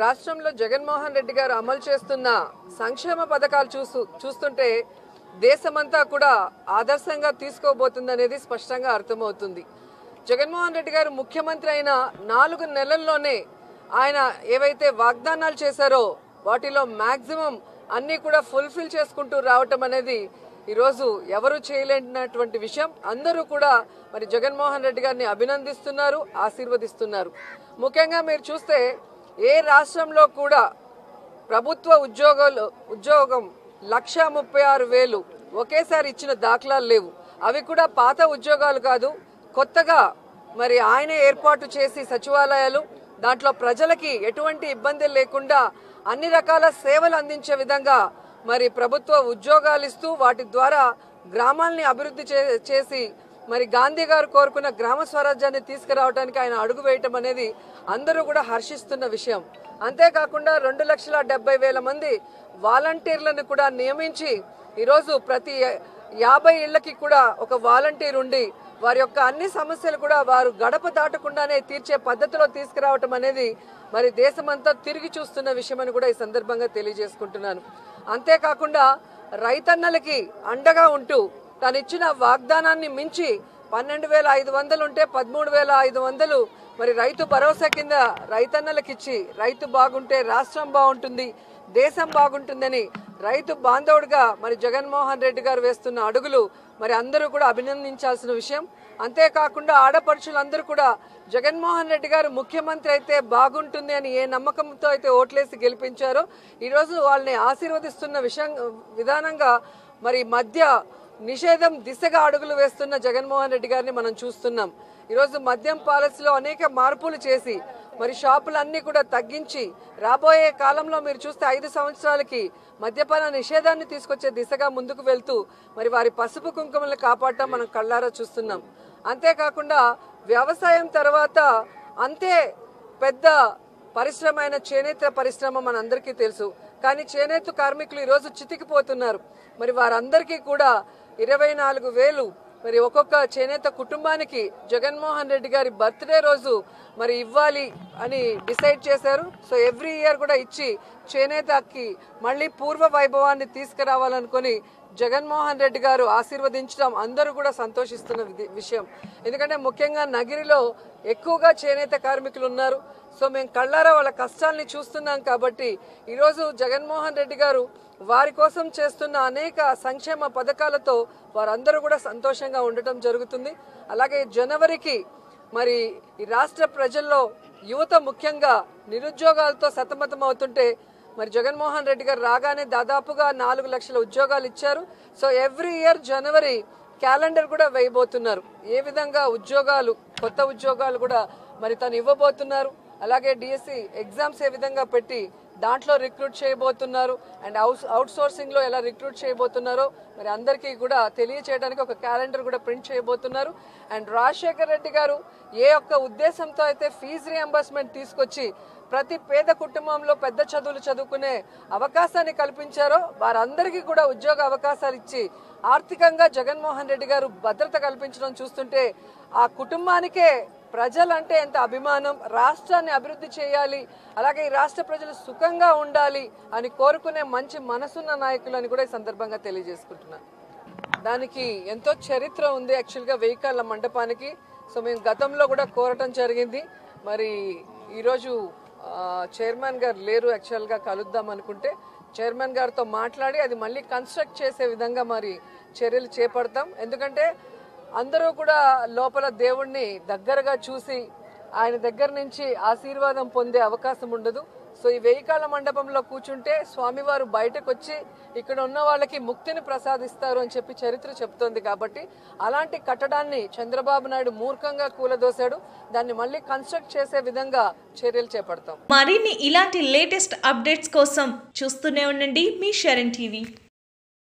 రాష్ట్రంలో జగన్మోహన్ రెడ్డి గారు అమలు చేస్తున్న సంక్షేమ పథకాలు చూస్తూ చూస్తుంటే దేశమంతా కూడా ఆదర్శంగా తీసుకోబోతుంది అనేది స్పష్టంగా అర్థమవుతుంది జగన్మోహన్ రెడ్డి గారు ముఖ్యమంత్రి అయిన నాలుగు నెలల్లోనే ఆయన ఏవైతే వాగ్దానాలు చేశారో వాటిలో మాక్సిమం అన్నీ కూడా ఫుల్ఫిల్ చేసుకుంటూ రావటం అనేది ఈరోజు ఎవరు చేయలేనటువంటి విషయం అందరూ కూడా మరి జగన్మోహన్ రెడ్డి గారిని అభినందిస్తున్నారు ఆశీర్వదిస్తున్నారు ముఖ్యంగా మీరు చూస్తే ఏ రాష్ట్రంలో కూడా ప్రభుత్వ ఉద్యోగాలు ఉద్యోగం లక్ష ముప్పై ఆరు వేలు ఒకేసారి ఇచ్చిన దాఖలాలు లేవు అవి కూడా పాత ఉద్యోగాలు కాదు కొత్తగా మరి ఆయన ఏర్పాటు చేసి సచివాలయాలు దాంట్లో ప్రజలకి ఎటువంటి ఇబ్బంది లేకుండా అన్ని రకాల సేవలు అందించే విధంగా మరి ప్రభుత్వ ఉద్యోగాలు ఇస్తూ వాటి ద్వారా గ్రామాల్ని అభివృద్ధి చే- చేసి మరి గాంధీ గారు కోరుకున్న గ్రామ స్వరాజ్యాన్ని తీసుకురావడానికి ఆయన అడుగు వేయటం అనేది అందరూ కూడా హర్షిస్తున్న విషయం అంతేకాకుండా రెండు లక్షల డెబ్బై వేల మంది వాలంటీర్లను కూడా నియమించి ఈరోజు ప్రతి యాభై ఇళ్లకి కూడా ఒక వాలంటీర్ ఉండి వారి యొక్క అన్ని సమస్యలు కూడా వారు గడప దాటకుండానే తీర్చే పద్ధతిలో తీసుకురావటం అనేది మరి దేశమంతా తిరిగి చూస్తున్న విషయమని కూడా ఈ సందర్భంగా తెలియజేసుకుంటున్నాను అంతేకాకుండా రైతన్నలకి అండగా ఉంటూ తను ఇచ్చిన వాగ్దానాన్ని మించి పన్నెండు వేల ఐదు వందలు ఉంటే పదమూడు వేల ఐదు వందలు మరి రైతు భరోసా కింద రైతన్నలకు ఇచ్చి రైతు బాగుంటే రాష్ట్రం బాగుంటుంది దేశం బాగుంటుందని రైతు బాంధవుడిగా మరి జగన్మోహన్ రెడ్డి గారు వేస్తున్న అడుగులు మరి అందరూ కూడా అభినందించాల్సిన విషయం అంతేకాకుండా ఆడపడుచులందరూ కూడా జగన్మోహన్ రెడ్డి గారు ముఖ్యమంత్రి అయితే బాగుంటుంది అని ఏ నమ్మకంతో అయితే ఓట్లేసి గెలిపించారో ఈరోజు వాళ్ళని ఆశీర్వదిస్తున్న విషయం విధానంగా మరి మధ్య నిషేధం దిశగా అడుగులు వేస్తున్న జగన్మోహన్ రెడ్డి గారిని మనం చూస్తున్నాం ఈరోజు మద్యం పాలసీలో అనేక మార్పులు చేసి మరి షాపులన్నీ కూడా తగ్గించి రాబోయే కాలంలో మీరు చూస్తే ఐదు సంవత్సరాలకి మద్యపాన నిషేధాన్ని తీసుకొచ్చే దిశగా ముందుకు వెళ్తూ మరి వారి పసుపు కుంకుమలను కాపాడటం మనం కళ్ళారా చూస్తున్నాం అంతేకాకుండా వ్యవసాయం తర్వాత అంతే పెద్ద పరిశ్రమ అయిన చేనేత పరిశ్రమ మనందరికీ తెలుసు కానీ చేనేత కార్మికులు ఈరోజు చితికిపోతున్నారు మరి వారందరికీ కూడా ఇరవై నాలుగు వేలు మరి ఒక్కొక్క చేనేత కుటుంబానికి జగన్మోహన్ రెడ్డి గారి బర్త్డే రోజు మరి ఇవ్వాలి అని డిసైడ్ చేశారు సో ఎవ్రీ ఇయర్ కూడా ఇచ్చి చేనేతకి మళ్ళీ పూర్వ వైభవాన్ని తీసుకురావాలనుకొని జగన్మోహన్ రెడ్డి గారు ఆశీర్వదించడం అందరూ కూడా సంతోషిస్తున్న విధి- విషయం ఎందుకంటే ముఖ్యంగా నగిరిలో ఎక్కువగా చేనేత కార్మికులు ఉన్నారు సో మేము కళ్ళారా వాళ్ళ కష్టాల్ని చూస్తున్నాం కాబట్టి ఈరోజు జగన్మోహన్ రెడ్డి గారు వారి కోసం చేస్తున్న అనేక సంక్షేమ పథకాలతో వారందరూ కూడా సంతోషంగా ఉండటం జరుగుతుంది అలాగే జనవరికి మరి ఈ రాష్ట్ర ప్రజల్లో యువత ముఖ్యంగా నిరుద్యోగాలతో సతమతం అవుతుంటే మరి జగన్మోహన్ రెడ్డి గారు రాగానే దాదాపుగా నాలుగు లక్షల ఉద్యోగాలు ఇచ్చారు so every year January calendar కూడా వేయబోతున్నారు ఏ విధంగా ఉద్యోగాలు కొత్త ఉద్యోగాలు కూడా మరి తను ఇవ్వబోతున్నారు అలాగే డిఎస్సి ఎగ్జామ్స్ ఏ విధంగా పెట్టి దాంట్లో రిక్రూట్ చేయబోతున్నారు అండ్ అవుట్ అవుట్ సోర్సింగ్ లో ఎలా రిక్రూట్ చేయబోతున్నారో మరి అందరికీ కూడా తెలియచేయడానికి ఒక క్యాలెండర్ కూడా ప్రింట్ చేయబోతున్నారు అండ్ రాజశేఖర్ రెడ్డి గారు ఏ ఒక్క ఉద్దేశంతో అయితే ఫీజు రియంబర్స్మెంట్ తీసుకొచ్చి ప్రతి పేద కుటుంబంలో పెద్ద చదువులు చదువుకునే అవకాశాన్ని కల్పించారో వారందరికీ కూడా ఉద్యోగ అవకాశాలు ఇచ్చి ఆర్థికంగా జగన్మోహన్ రెడ్డి గారు భద్రత కల్పించడం చూస్తుంటే ఆ కుటుంబానికే ప్రజలంటే ఎంత అభిమానం రాష్ట్రాన్ని అభివృద్ధి చేయాలి అలాగే ఈ రాష్ట్ర ప్రజలు సుఖంగా ఉండాలి అని కోరుకునే మంచి మనసున్న నాయకులు అని కూడా ఈ సందర్భంగా తెలియజేసుకుంటున్నాను దానికి ఎంతో చరిత్ర ఉంది యాక్చువల్గా వెహికల్ల మండపానికి సో మేము గతంలో కూడా కోరటం జరిగింది మరి ఈరోజు ఆ, చైర్మన్ గారు లేరు యాక్చువల్గా కలుద్దాం అనుకుంటే చైర్మన్ గారితో మాట్లాడి అది మళ్ళీ కన్స్ట్రక్ట్ చేసే విధంగా మరి చర్యలు చేపడతాం ఎందుకంటే అందరూ కూడా లోపల దేవుణ్ణి దగ్గరగా చూసి ఆయన దగ్గర నుంచి ఆశీర్వాదం పొందే అవకాశం ఉండదు సో ఈ వెయ్యికాళ్ళ మండపంలో కూర్చుంటే స్వామివారు బయటకు వచ్చి ఇక్కడ ఉన్న వాళ్ళకి ముక్తిని ప్రసాదిస్తారు అని చెప్పి చరిత్ర చెప్తోంది కాబట్టి అలాంటి కట్టడాన్ని చంద్రబాబు నాయుడు మూర్ఖంగా కూలదోశాడు దాన్ని మళ్ళీ కన్స్ట్రక్ట్ చేసే విధంగా చర్యలు చేపడతాం మరిన్ని ఇలాంటి లేటెస్ట్ అప్డేట్స్ కోసం చూస్తూనే ఉండండి మీ షరణ్ టీవీ